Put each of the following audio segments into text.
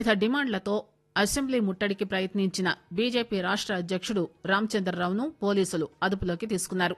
వివిధ డిమాండ్లతో అసెంబ్లీ ముట్టడికి ప్రయత్నించిన బీజేపీ రాష్ట అధ్యకుడు రామచంద్రరావును పోలీసులు అదుపులోకి తీసుకున్నారు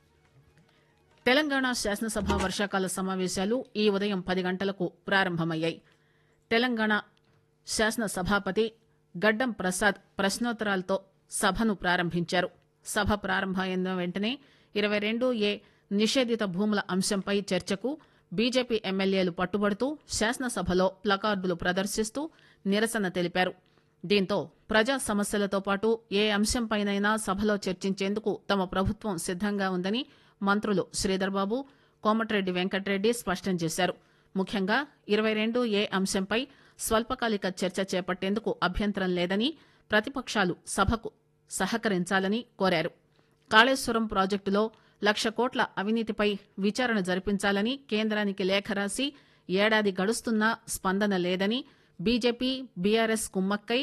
తెలంగాణ శాసనసభ వర్షాకాల సమావేశాలు ఈ ఉదయం పది గంటలకు ప్రారంభమయ్యాయి తెలంగాణ శాసన సభాపతి గడ్డం ప్రసాద్ ప్రశ్నోత్తరాలతో సభను ప్రారంభించారు సభ ప్రారంభమైన వెంటనే ఇరవై రెండు ఏ నిషేధిత భూముల అంశంపై చర్చకు బీజేపీ ఎమ్మెల్యేలు పట్టుబడుతూ శాసనసభలో ప్లకార్డులు ప్రదర్శిస్తూ నిరసన తెలిపారు దీంతో ప్రజా సమస్యలతో పాటు ఏ అంశంపైనైనా సభలో చర్చించేందుకు తమ ప్రభుత్వం సిద్దంగా ఉందని మంత్రులు శ్రీధర్బాబు కోమటిరెడ్డి వెంకటరెడ్డి స్పష్టం చేశారు ముఖ్యంగా ఇరవై రెండు ఏ అంశంపై స్వల్పకాలిక చర్చ చేపట్టేందుకు అభ్యంతరం లేదని ప్రతిపక్షాలు సభకు సహకరించాలని కోరారు కాళేశ్వరం ప్రాజెక్టులో లక్ష కోట్ల అవినీతిపై విచారణ జరిపించాలని కేంద్రానికి లేఖ రాసి ఏడాది గడుస్తున్నా స్పందన లేదని బీజేపీ బీఆర్ఎస్ కుమ్మక్కై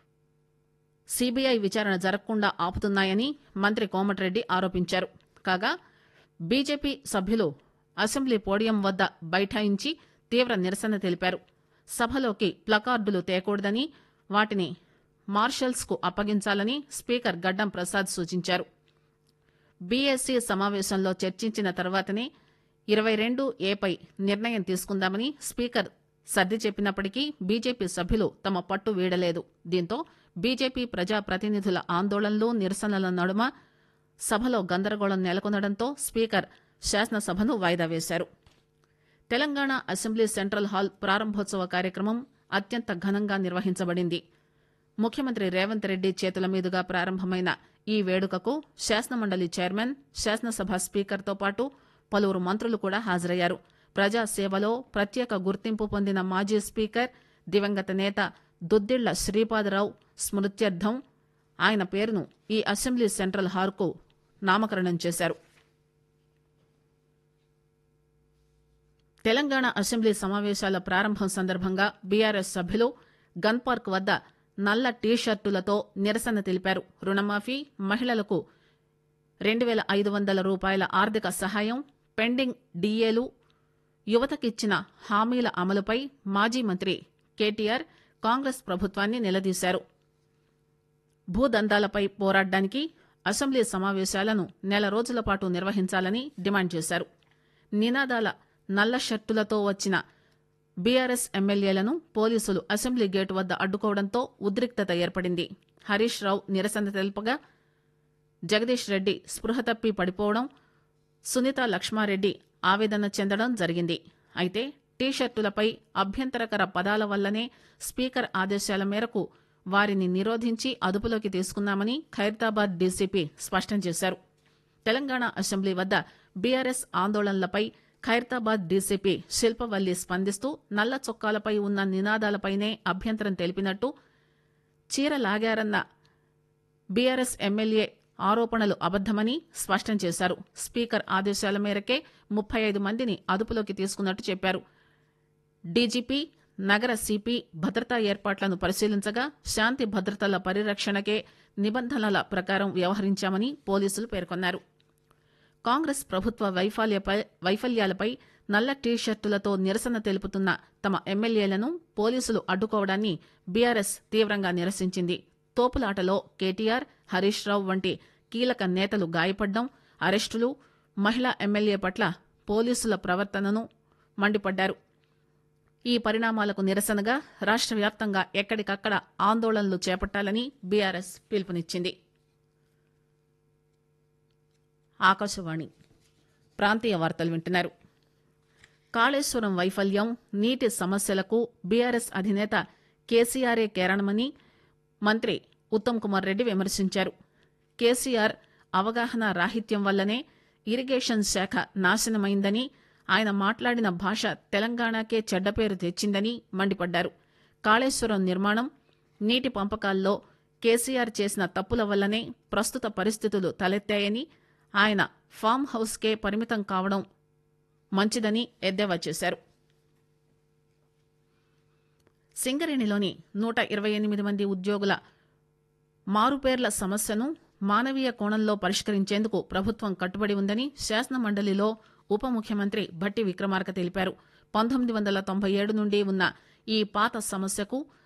సీబీఐ విచారణ జరగకుండా ఆపుతున్నాయని మంత్రి కోమటిరెడ్డి ఆరోపించారు కాగా బీజేపీ సభ్యులు అసెంబ్లీ పోడియం వద్ద బైఠాయించి తీవ్ర నిరసన తెలిపారు సభలోకి ప్లకార్డులు తేకూడదని వాటిని మార్షల్స్ కు అప్పగించాలని స్పీకర్ గడ్డం ప్రసాద్ సూచించారు బీఎస్సీ సమావేశంలో చర్చించిన తర్వాతనే ఇరవై రెండు ఏపై నిర్ణయం తీసుకుందామని స్పీకర్ సర్ది చెప్పినప్పటికీ బీజేపీ సభ్యులు తమ పట్టు వీడలేదు దీంతో బీజేపీ ప్రజా ప్రతినిధుల ఆందోళనలు నిరసనల నడుమ సభలో గందరగోళం నెలకొనడంతో స్పీకర్ శాసనసభను వాయిదా వేశారు తెలంగాణ అసెంబ్లీ సెంట్రల్ హాల్ ప్రారంభోత్సవ కార్యక్రమం అత్యంత ఘనంగా నిర్వహించబడింది ముఖ్యమంత్రి రేవంత్ రెడ్డి చేతుల మీదుగా ప్రారంభమైన ఈ వేడుకకు శాసనమండలి చైర్మన్ శాసనసభ స్పీకర్తో పాటు పలువురు మంత్రులు కూడా హాజరయ్యారు ప్రజాసేవలో ప్రత్యేక గుర్తింపు పొందిన మాజీ స్పీకర్ దివంగత నేత దుద్దిళ్ల శ్రీపాదరావు స్మృత్యర్థం ఆయన పేరును ఈ అసెంబ్లీ సెంట్రల్ హాల్కు నామకరణం చేశారు తెలంగాణ అసెంబ్లీ సమావేశాల ప్రారంభం సందర్భంగా బీఆర్ఎస్ సభ్యులు గన్ పార్క్ వద్ద నల్ల టీ షర్టులతో నిరసన తెలిపారు రుణమాఫీ మహిళలకు రెండు వేల ఐదు వందల రూపాయల ఆర్థిక సహాయం పెండింగ్ డీఏలు యువతకిచ్చిన హామీల అమలుపై మాజీ మంత్రి కేటీఆర్ కాంగ్రెస్ ప్రభుత్వాన్ని నిలదీశారు భూదందాలపై పోరాడడానికి అసెంబ్లీ సమావేశాలను నెల రోజుల పాటు నిర్వహించాలని డిమాండ్ చేశారు నినాదాల నల్ల షర్టులతో వచ్చిన బీఆర్ఎస్ ఎమ్మెల్యేలను పోలీసులు అసెంబ్లీ గేటు వద్ద అడ్డుకోవడంతో ఉద్రిక్తత ఏర్పడింది హరీష్ రావు నిరసన తెలుపగా జగదీష్ రెడ్డి స్పృహ తప్పి పడిపోవడం సునీత లక్ష్మారెడ్డి ఆవేదన చెందడం జరిగింది అయితే టీషర్టులపై అభ్యంతరకర పదాల వల్లనే స్పీకర్ ఆదేశాల మేరకు వారిని నిరోధించి అదుపులోకి తీసుకున్నామని ఖైరతాబాద్ డీసీపీ స్పష్టం చేశారు తెలంగాణ అసెంబ్లీ వద్ద బీఆర్ఎస్ ఆందోళనలపై ఖైరతాబాద్ డీసీపీ శిల్పవల్లి స్పందిస్తూ నల్ల చొక్కాలపై ఉన్న నినాదాలపైనే అభ్యంతరం తెలిపినట్టు చీర లాగారన్న బీఆర్ఎస్ ఎమ్మెల్యే ఆరోపణలు అబద్దమని స్పష్టం చేశారు స్పీకర్ ఆదేశాల మేరకే ముప్పై ఐదు మందిని అదుపులోకి తీసుకున్నట్టు చెప్పారు డీజీపీ నగర సిపి భద్రతా ఏర్పాట్లను పరిశీలించగా శాంతి భద్రతల పరిరక్షణకే నిబంధనల ప్రకారం వ్యవహరించామని పోలీసులు పేర్కొన్నారు కాంగ్రెస్ ప్రభుత్వ వైఫల్యపై వైఫల్యాలపై నల్ల టీషర్టులతో నిరసన తెలుపుతున్న తమ ఎమ్మెల్యేలను పోలీసులు అడ్డుకోవడాన్ని బీఆర్ఎస్ తీవ్రంగా నిరసించింది తోపులాటలో కేటీఆర్ హరీష్ రావు వంటి కీలక నేతలు గాయపడ్డం అరెస్టులు మహిళా ఎమ్మెల్యే పట్ల పోలీసుల ప్రవర్తనను మండిపడ్డారు ఈ పరిణామాలకు నిరసనగా రాష్ట వ్యాప్తంగా ఎక్కడికక్కడ ఆందోళనలు చేపట్టాలని బీఆర్ఎస్ పిలుపునిచ్చింది ఆకాశవాణి ప్రాంతీయ వార్తలు వింటున్నారు కాళేశ్వరం వైఫల్యం నీటి సమస్యలకు బీఆర్ఎస్ అధినేత కేసీఆరే కేరణమని మంత్రి ఉత్తమ్ కుమార్ రెడ్డి విమర్శించారు కేసీఆర్ అవగాహన రాహిత్యం వల్లనే ఇరిగేషన్ శాఖ నాశనమైందని ఆయన మాట్లాడిన భాష తెలంగాణకే చెడ్డ పేరు తెచ్చిందని మండిపడ్డారు కాళేశ్వరం నిర్మాణం నీటి పంపకాల్లో కేసీఆర్ చేసిన తప్పుల వల్లనే ప్రస్తుత పరిస్థితులు తలెత్తాయని ఆయన ఫామ్ హౌస్కే పరిమితం కావడం మంచిదని ఎద్దేవా చేశారు సింగరేణిలోని నూట ఇరవై ఎనిమిది మంది ఉద్యోగుల మారుపేర్ల సమస్యను మానవీయ కోణంలో పరిష్కరించేందుకు ప్రభుత్వం కట్టుబడి ఉందని శాసన మండలిలో ఉప ముఖ్యమంత్రి భట్టి విక్రమార్క తెలిపారు పంతొమ్మిది వందల తొంభై ఏడు నుండి ఉన్న ఈ పాత సమస్యకు